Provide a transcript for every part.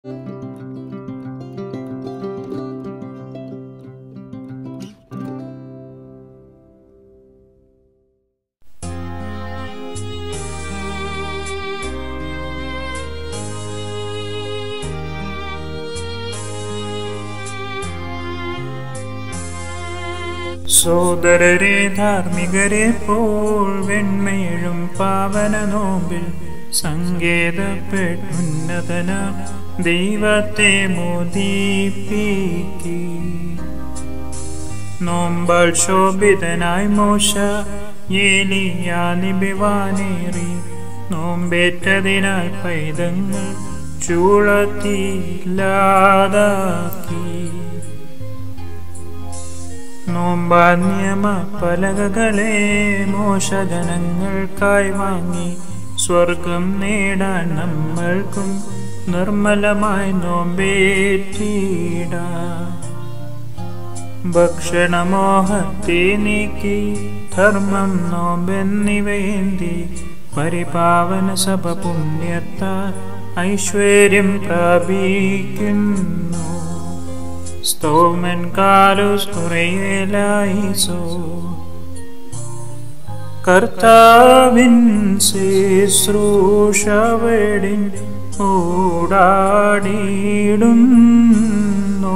സോദരരെ ധാർമ്മികരെ പോൽ വെണ്മയിഴും പാവന നോമ്പിൽ സങ്കേതപ്പെട്ടുന്നതന ദൈവത്തെ മോദീപ്പിക്കി നോമ്പാൾ ശോഭിതനായി മോശ ഏലിയാനിബിവാനേറി നോമ്പേറ്റതിനാൽ പൈതങ്ങൾ ചൂളത്തില്ലാതാക്കി നോമ്പാന്യമ പലകകളെ മോശജനങ്ങൾക്കായി വാങ്ങി സ്വർഗം നേടാൻ നമ്മൾക്കും നിർമ്മലമായി നോമ്പേറ്റിടാം ഭക്ഷണമോഹത്തെ നീക്കി ധർമ്മം നോമ്പെന്നിവയേന്തി പരിപാവന സഭ പുണ്യത്താൽ ഐശ്വര്യം പ്രാപിക്കുന്നു സ്തോമൻ കാലുസ് കുറയേലായിസോ കർത്താവിൻ ശുശ്രൂഷവേടിൻ ഓടാടിയിടുന്നു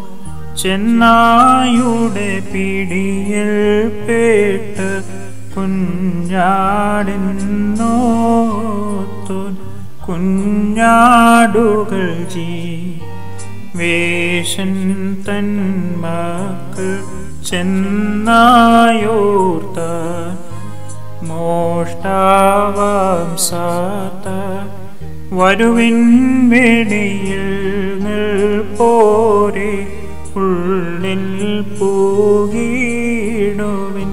ചെന്നായുടെ പിടിയിൽ പേട്ട് കുഞ്ഞാടിന്നോത്തു കുഞ്ഞാടുകൾ ജീ വേഷൻ തൻ മക്കൾ ചെന്നായോർത്ത മോഷ്ടാവാം സാത്ത വരുവിൻ വെടിയിൽ പോരെ ഉള്ളിൽ പൂകിടുവിൻ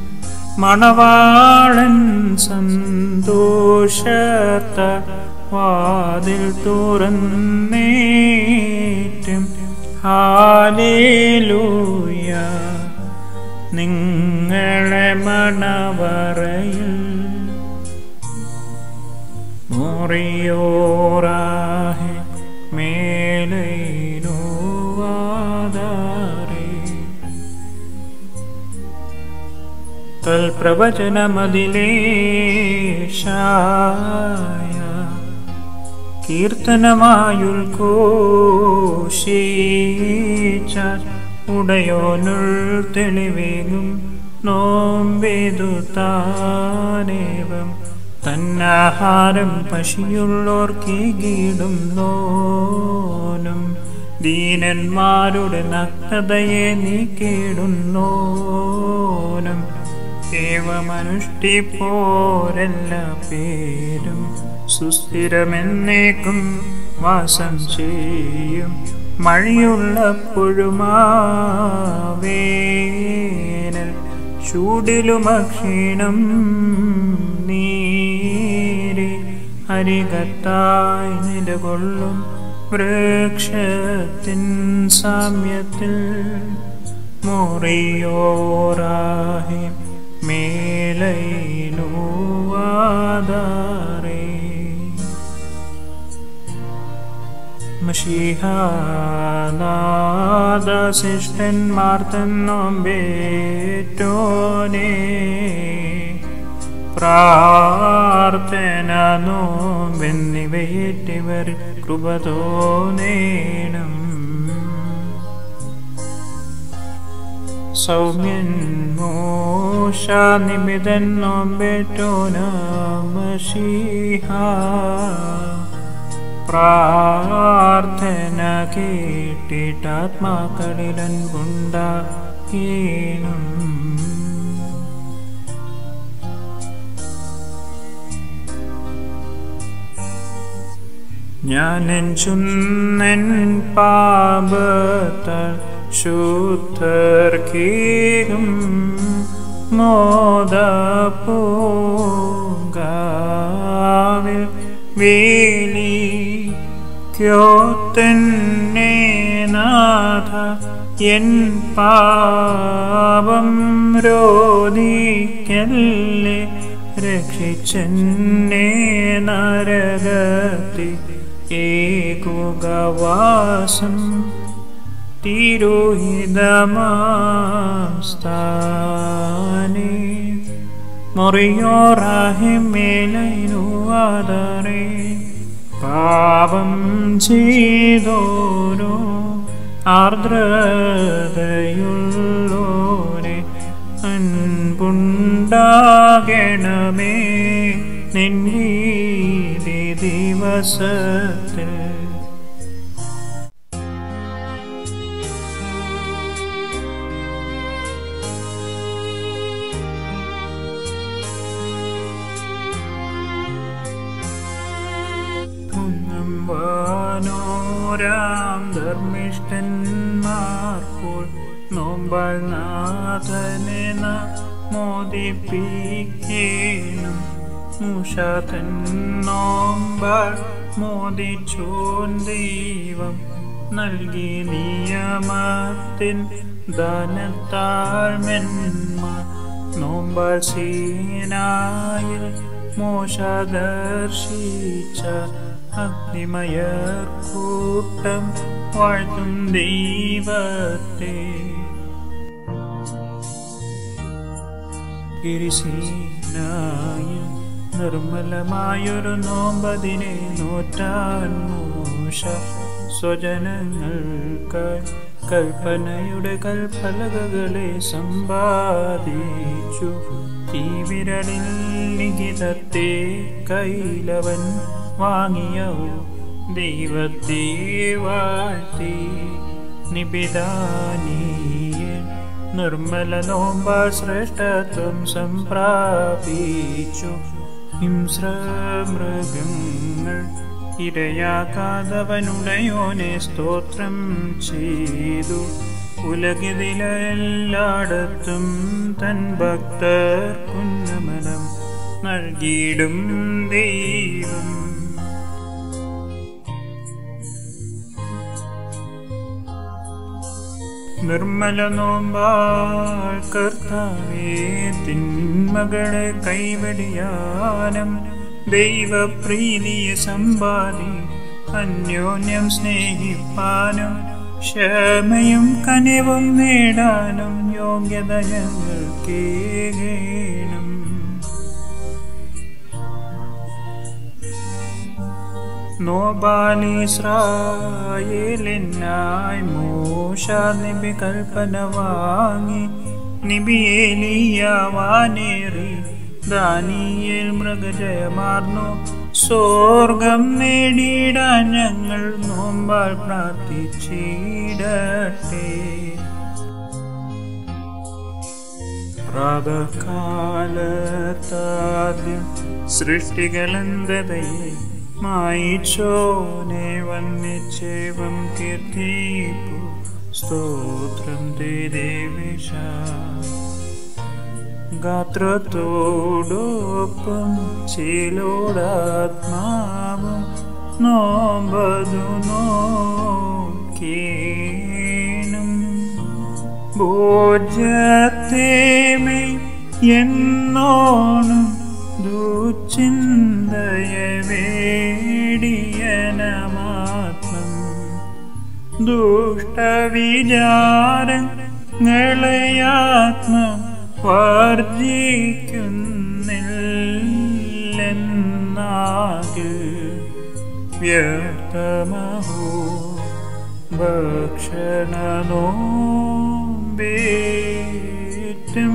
മണവാളൻ സന്തോഷത്ത വാതിൽ തുറന്നേറ്റും ഹാലേലൂയ നിങ്ങളെ മണവറയിൽ മുറിയോറാഹെ മേലൈനുവാദാരേ തൽപ്രവചനമതിലേശായ കീർത്തനമായുൽഘോഷിച്ച ഉടയോനുൾ തെളിവേകും നോമ്പേതു താനേവം തന്നാഹാരം പശിയുള്ളോർക്കീടും നോനും ദീനന്മാരുടെ നഗ്നതയെ നീക്കിടുന്നോനും ഏവമനുഷ്ഠിപ്പോരെല്ലാ പേരും സുസ്ഥിരമെന്നേക്കും വാസം ചെയ്യും മഴയുള്ളപ്പോഴുമാവേനൽ ചൂടിലുമക്ഷീണം നീരെ അരികത്തായി നിലകൊള്ളും വൃക്ഷത്തിൻ സാമ്യത്തിൽ മുറിയോറാഹെ മേലൈനുവാദാരേ മഷിഹാദാശിഷ്ടന്മാർ തന്നോമ്പേറ്റോനെ പ്രാർത്ഥന നോമ്പെന്നിവയേറ്റിവർ കൃപ തോന്നേണം സൗമ്യൻ മോശ നിമിതൻ നോമ്പേറ്റോനമഷിഹ പ്രാർത്ഥന കേട്ടിട്ടാത്മാക്കളിലൻ കൊണ്ടാകീണം ഞാനൻ ചുന്നൻ പാപത്താൽ ശുദ്ധർക്കീകും മോദപ്പൂങ്കാവിൽ വേലി ക്യോത്തന്നെ നാഥ എൻ പാപം രോധിക്കല്ലേ രക്ഷിച്ചെന്നെ നരകത്തി ഏകുമീ വാസം തിരുഹിതമാസ്താനെ മൊറിയോറാഹിമേലൈനുവാദറേ പാപം ചെയ്തോരോ ആർദ്രതയുള്ളോരെ അൻപുണ്ടാകണമേ നിന്നീതി ദിവസത്തിൽ വാനോരാം ധർമ്മിഷ്ഠന്മാർപ്പോൾ നോമ്പാൽ നാഥനെ മോദിപ്പിക്കേണം മൂഷാതൻ നോമ്പാൽ മോദിച്ചോൻ ദൈവം നൽകി നിയമത്തിൻ ദാനത്താൽ മെന്മ നോമ്പാൽ സീനായിൽ മോശ ദർശിച്ച അഗ്നിമയർ കൂട്ടം വാഴ്ത്തും ദൈവത്തെ ഗിരിസീനായിൽ നിർമ്മലമായൊരു നോമ്പതിനെ നോറ്റാൻ മോശ സ്വജനങ്ങൾക്ക് കൽപ്പനയുടെ കൽപ്പലകകളെ സമ്പാദിച്ചു ഈ വിരലിൽ ലിഖിതത്തെ കൈലവൻ വാങ്ങിയോ ദൈവത്തെ വാഴ്ത്തി നിബിദാനീയൻ നിർമ്മല നോമ്പ ശ്രേഷ്ഠത്വം സംപ്രാപിച്ചു ഹിംസ്രമൃഗങ്ങൾ ഇരയാകാതവനുടയോനെ സ്തോത്രം ചെയ്തു ഉലകിതിലെല്ലായിടത്തും തൻ ഭക്തർ കുന്നമനം നൽകിയിടും ദൈവം നിർമ്മല നോമ്പാൾ കർത്താവേ തിന്മകളെ കൈവടിയാനം ദൈവപ്രീതിയെ സമ്പാദി അന്യോന്യം സ്നേഹിപ്പാനും ക്ഷമയും കനിവും നേടാനും യോഗ്യത ഞങ്ങൾക്കേകേണം നോബാലിസ്രായേലിനായി മൂഷ നിബി കൽപ്പന വാങ്ങി നിബിയേലിയാവാനേറി ദാനിയേൽ മൃഗജയമാർന്നു സ്വർഗം നേടിയിടാൻ ഞങ്ങൾ നോമ്പാൽ പ്രാർത്ഥിച്ചിടട്ടെ പ്രാതകാലത്താദ്യം സൃഷ്ടികളന്തതയെ മായിച്ചോനെ വന്നിച്ചേവം കീർത്തിപ്പു സ്തോത്രം തേ ദേവേശ ഗാത്രത്തോടൊപ്പം ചിലോടാത്മാവും നോമ്പതു നോക്കേണം ഭോജത്തേമേ എന്നോണം ദുചിന്തയ വേടിയനമാത്മം ദുഷ്ടവിചാരങ്ങളെയാത്മ വർജിക്കുന്നില്ലെന്നാകെ വ്യർത്ഥമഹോ ഭക്ഷണനോമ്പേറ്റും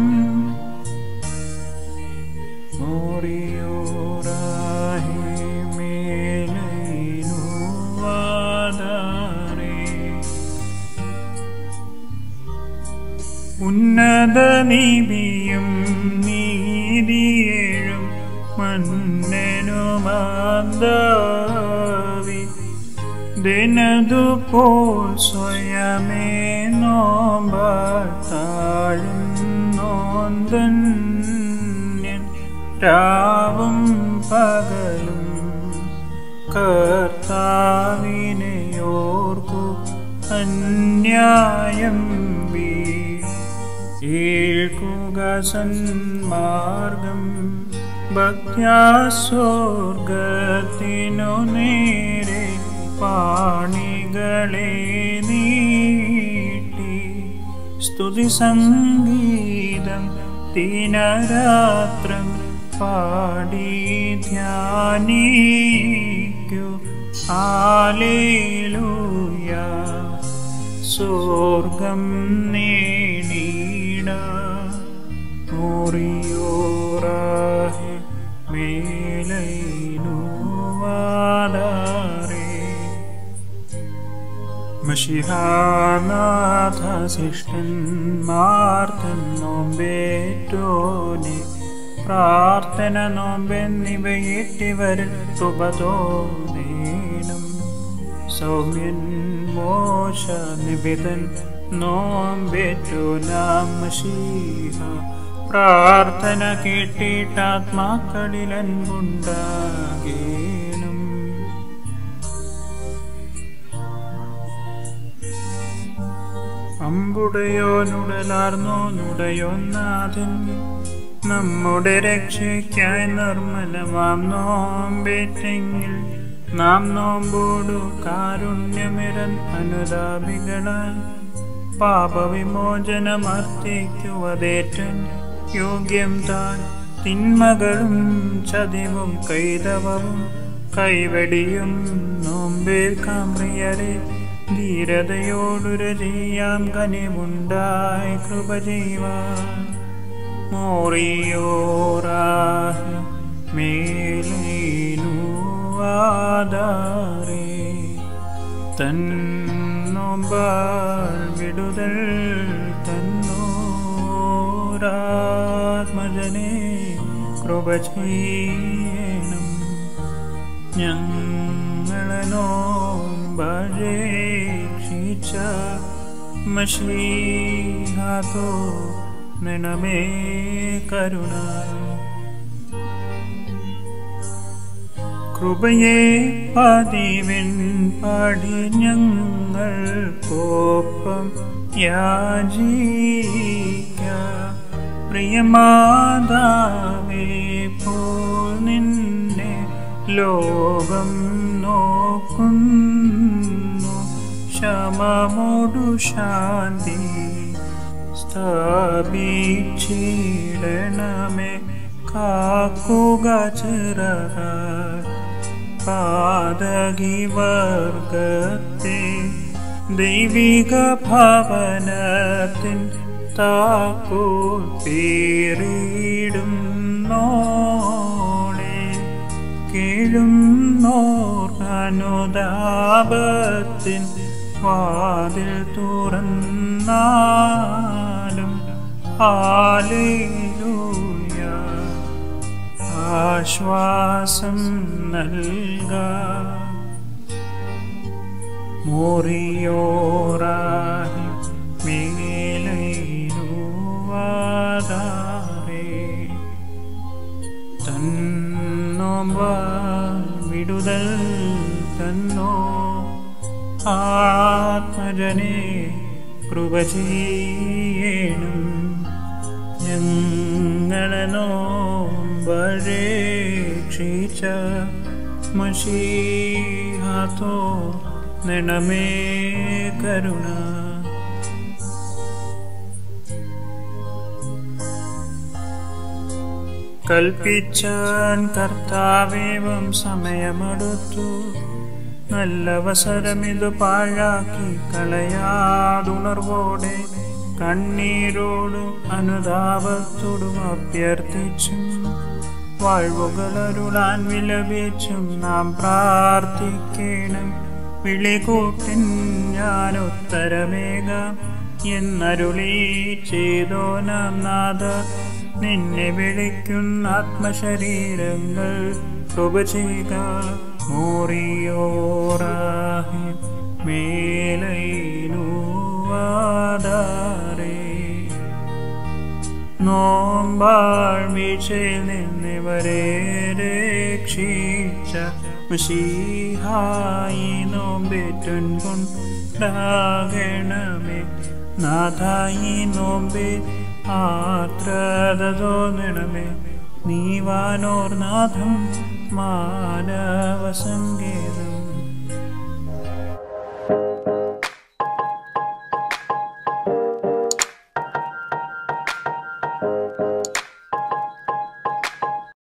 മോറിയോറാഹി മേലൈനു വാദാരേ ഉന്നത നീതിയും നീതിയേഴും മന്നനുമാന്താവി ദിനതുപോൽ സ്വയമേ നോമ്പാട്ടാഴും നോന്തന്യൻ രാവും പകലും കർത്താവിനെയോർക്കു അന്യായം വീ ഏൽക്കുക സന്മാർഗം ഭക്യാസ്വർഗത്തിനു നേരെ പാണികളെ നീട്ടി സ്തുതി സംഗീതം ദിനരാത്രം പാടി ധ്യാനിക്കു ആലേലൂയ സ്വർഗം നേടിട ഓറിയോറാഹെ മേലൈനുവാദാരേ മഷിഹാനാഥ ശിഷ്ടന്മാർ തന്നോമ്പേറ്റോനെ പ്രാർത്ഥന നോമ്പെന്നിവയിട്ടിവരിൽ കൃപതോനേണം സൗമ്യൻ മോശ നിബിതൻ നോമ്പേറ്റു നാം മഷീഹ പ്രാർത്ഥന കേട്ടിട്ടാത്മാക്കളിൽ അൻപുണ്ടാകേണം അമ്പുടയോനുടലാർന്നോ നുടയൊന്നാഥൻ നമ്മുടെ രക്ഷയ്ക്കായി നിർമ്മലമാം നോമ്പേറ്റെങ്കിൽ നാം നോമ്പോടു കാരുണ്യമിരൻ അനുതാപികളായി പാപവിമോചനമർത്തിക്കുവതേറ്റൻ യോഗ്യം താൻ തിന്മകളും ചതിവും കൈതവവും കൈവടിയും നോമ്പേൽക്കാം പ്രിയരെ ധീരതയോടൊരു ചെയ്യാം കനിവുണ്ടായി കൃപ ചെയ്യുവാൻ മോറിയോറാഹ് മേലൂവാദാരേ തന്നോമ്പാൽ വിടുതൽ തന്നോരാത്മജനെ കൃപ ചെയ്യണം ഞങ്ങളനോ ഭരേക്ഷിച്ച മഷീഹാതോ നിണമേ കരുണ കൃപയെ പതിവിൻ പാടി ഞങ്ങൾ കോപ്പം യാചിക്ക പ്രിയമാതാവേ പോൽ നിന്നെ ലോകം നോക്കുന്നു ശമമോടു ശാന്തി സ്ഥാപിച്ചിടണമേ കാക്കുക ചിറക പാതകി വർഗത്തെ ദൈവിക ഭവനത്തിൻ താക്കോൽ പേറിയിടും നോളെ കീഴും നോർക്കനുതാപത്തിൻ വാതിൽ തുറന്നാലും ഹാലേലൂയ ആശ്വാസം നൽക മോറിയോറാഹി മേലൈനുവാദാരേ തന്നോമ്പ വിടുതൽ തന്നോ ആത്മജനെ കൃപ ചെയ്യണം ഞങ്ങളനോ പരീക്ഷിച്ച മഷീഹാത്തോ നിണമേ കരുണ കൽപ്പിച്ചാൻ കർത്താവേവം സമയമെടുത്തു നല്ലവസരമിതു പാഴാക്കി കളയാതുണർവോടെ കണ്ണീരോടും അനുതാപത്തോടും അഭ്യർത്ഥിച്ചും വാഴ്വുകളരുളാൻ വിലപിച്ചും നാം പ്രാർത്ഥിക്കണം വിളികൂട്ടിൻ ഞാൻ ഉത്തരമേകാം എന്നരുളി ചെയ്തോ നാം നാഥ നിന്നെ വിളിക്കുന്ന ആത്മശരീരങ്ങൾ കൃപ ചെയ്യുക മോറിയോറാഹി മേലൈനുവാദാരേ നോമ്പാൾ വീഴ്ചയിൽ നിന്നിവരെ രക്ഷിച്ച മഷീഹായി നോമ്പേറ്റൻ കൊണ്ടാകണമേ നാഥായി നോമ്പേ ആത്രത തോന്നണമേ നീവാനോർ നാഥം മാനവ സങ്കേതം